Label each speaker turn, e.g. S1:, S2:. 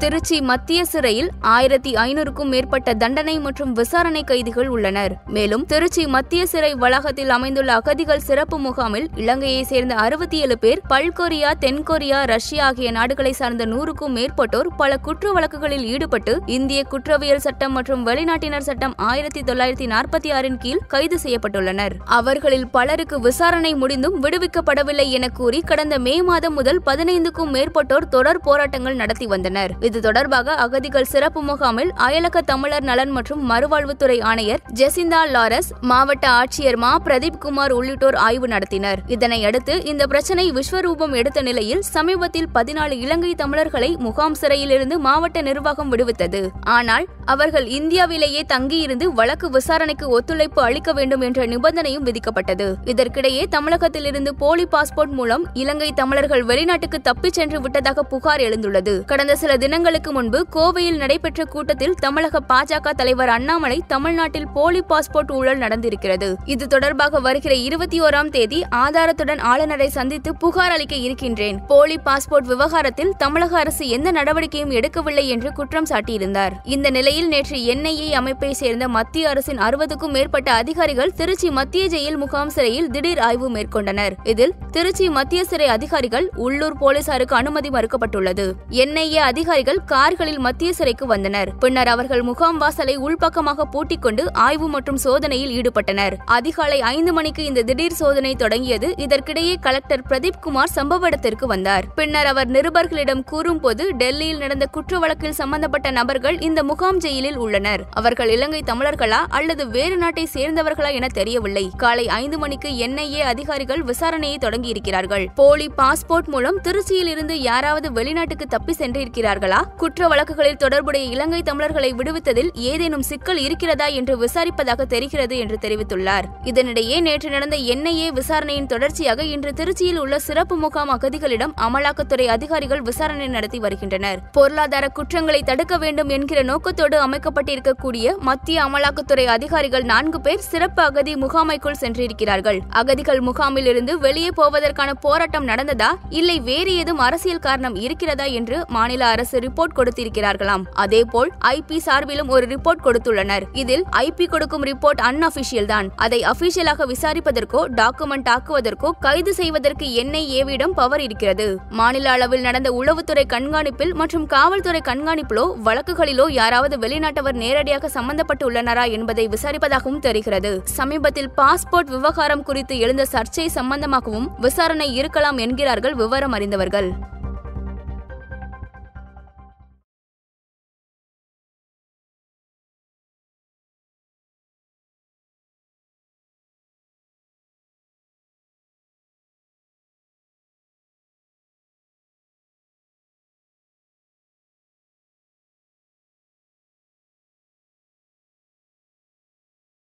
S1: திருச்சி மத்திய சிறையில் ஆயிரத்தி ஐநூறுக்கும் மேற்பட்ட தண்டனை மற்றும் விசாரணை கைதிகள் உள்ளனர் மேலும் திருச்சி மத்திய சிறை வளாகத்தில் அமைந்துள்ள அகதிகள் சிறப்பு முகாமில் இலங்கையை சேர்ந்த அறுபத்தி ஏழு பேர் பல்கொரியா தென்கொரியா ரஷ்யா ஆகிய நாடுகளை சார்ந்த நூறுக்கும் மேற்பட்டோர் பல குற்ற வழக்குகளில் ஈடுபட்டு இந்திய குற்றவியல் சட்டம் மற்றும் வெளிநாட்டினர் சட்டம் ஆயிரத்தி தொள்ளாயிரத்தி நாற்பத்தி ஆறின் கீழ் கைது செய்யப்பட்டுள்ளனர் அவர்களில் பலருக்கு விசாரணை முடிந்தும் விடுவிக்கப்படவில்லை என கூறி கடந்த மே மாதம் முதல் பதினைந்துக்கும் மேற்பட்டோர் தொடர் போராட்டங்கள் நடத்தி வந்தனர் இது தொடர்பாக அகதிகள் சிறப்பு முகாமில் அயலக தமிழர் நலன் மற்றும் மறுவாழ்வுத்துறை ஆணையர் ஜெசிந்தா லாரஸ் மாவட்ட ஆட்சியர் மா பிரதீப் குமார் உள்ளிட்டோர் ஆய்வு நடத்தினர் இதனையடுத்து இந்த பிரச்சனை விஸ்வரூபம் எடுத்த நிலையில் சமீபத்தில் பதினாலு இலங்கை தமிழர்களை முகாம் சிறையிலிருந்து மாவட்ட நிர்வாகம் விடுவித்தது ஆனால் அவர்கள் இந்தியாவிலேயே தங்கியிருந்து வழக்கு விசாரணைக்கு ஒத்துழைப்பு அளிக்க வேண்டும் என்ற நிபந்தனையும் விதிக்கப்பட்டது இதற்கிடையே தமிழகத்திலிருந்து போலி பாஸ்போர்ட் மூலம் இலங்கை தமிழர்கள் வெளிநாட்டுக்கு தப்பிச் சென்று விட்டதாக புகார் எழுந்துள்ளது கடந்த சில தினங்களுக்கு முன்பு கோவையில் நடைபெற்ற கூட்டத்தில் தமிழக பாஜக தலைவர் அண்ணாமலை தமிழ்நாட்டில் போலி பாஸ்போர்ட் ஊழல் நடந்திருக்கிறது இது தொடர்பாக வருகிற இருபத்தி ஓராம் தேதி ஆதாரத்துடன் ஆளுநரை சந்தித்து புகார் அளிக்க இருக்கின்றேன் போலி பாஸ்போர்ட் விவகாரத்தில் தமிழக அரசு எந்த நடவடிக்கையும் எடுக்கவில்லை என்று குற்றம் சாட்டியிருந்தார் இந்த நிலையில் நேற்று என்ஐஏ அமைப்பை சேர்ந்த மத்திய அரசின் அறுபதுக்கும் மேற்பட்ட அதிகாரிகள் திருச்சி மத்திய ஜெயில் முகாம் சிறையில் திடீர் ஆய்வு மேற்கொண்டனர் இதில் திருச்சி மத்திய சிறை அதிகாரிகள் உள்ளூர் போலீசாருக்கு அனுமதி மறுக்கப்பட்டுள்ளது என்ஐஏ அதிகாரிகள் கார்களில் மத்திய சிறைக்கு வந்தனர் பின்னர் அவர்கள் முகாம் வாசலை உள்பக்கமாக பூட்டிக் கொண்டு ஆய்வு மற்றும் சோதனையில் ஈடுபட்டனர் அதிகாலை ஐந்து மணிக்கு இந்த திடீர் சோதனை தொடங்கியது இதற்கிடையே கலெக்டர் பிரதீப் குமார் சம்பவ இடத்திற்கு வந்தார் பின்னர் அவர் நிருபர்களிடம் கூறும்போது டெல்லியில் நடந்த குற்ற வழக்கில் சம்பந்தப்பட்ட நபர்கள் இந்த முகாம் ஜெயிலில் உள்ளனர் அவர்கள் இலங்கை தமிழர்களா அல்லது வேறு நாட்டை சேர்ந்தவர்களா என தெரியவில்லை காலை ஐந்து மணிக்கு என்ஐஏ அதிகாரிகள் விசாரணையை தொடங்கியிருக்கிறார்கள் போலி பாஸ்போர்ட் மூலம் திருச்சியில் இருந்து யாராவது வெளிநாட்டுக்கு தப்பி சென்றிருக்கிறார்களா குற்ற வழக்குகளில் தொடர்புடைய இலங்கை தமிழர்களை விடுவித்ததில் ஏதேனும் சிக்கல் இருக்கிறதா என்று விசாரிப்பதாக தெரிகிறது என்று தெரிவித்துள்ளார் இதனிடையே நேற்று நடந்த என்ஐஏ விசாரணையின் தொடர்ச்சியாக இன்று திருச்சியில் உள்ள சிறப்பு முகாம் அகதிகளிடம் அமலாக்கத்துறை அதிகாரிகள் விசாரணை நடத்தி வருகின்றனர் பொருளாதார குற்றங்களை தடுக்க வேண்டும் என்கிற நோக்கத்தோடு அமைக்கப்பட்டிருக்கக்கூடிய மத்திய அமலாக்கத்துறை அதிகாரிகள் நான்கு பேர் சிறப்பு அகதி முகாமைக்குள் சென்றிருக்கிறார்கள் அகதிகள் முகாமில் இருந்து வெளியே போவதற்கான போராட்டம் நடந்ததா இல்லை வேறு ஏதும் அரசியல் காரணம் இருக்கிறதா என்று மாநில அரசு ரிப்போர்ட் கொடுத்திருக்கிறார்களாம் அதேபோல் ஐபி சார்பிலும் ஒரு ரிப்போர்ட் கொடுத்துள்ளனர் இதில் ஐபி கொடுக்கும் ரிப்போர்ட் அன்அபிஷியல் தான் அதை அபிஷியலாக விசாரிப்பதற்கோ டாக்குமெண்ட் ஆக்குவதற்கோ கைது செய்வதற்கு என்ஐஏவிடம் பவர் இருக்கிறது மாநில அளவில் நடந்த உளவுத்துறை கண்காணிப்பில் மற்றும் காவல்துறை கண்காணிப்பிலோ வழக்குகளிலோ யாராவது வெளிநாட்டவர் நேரடியாக சம்பந்தப்பட்டு உள்ளனரா என்பதை விசாரிப்பதாகவும் தெரிகிறது சமீபத்தில் பாஸ்போர்ட் விவகாரம் குறித்து எழுந்த சர்ச்சை சம்பந்தமாகவும் விசாரணை இருக்கலாம் என்கிறார்கள் விவரம் அறிந்தவர்கள்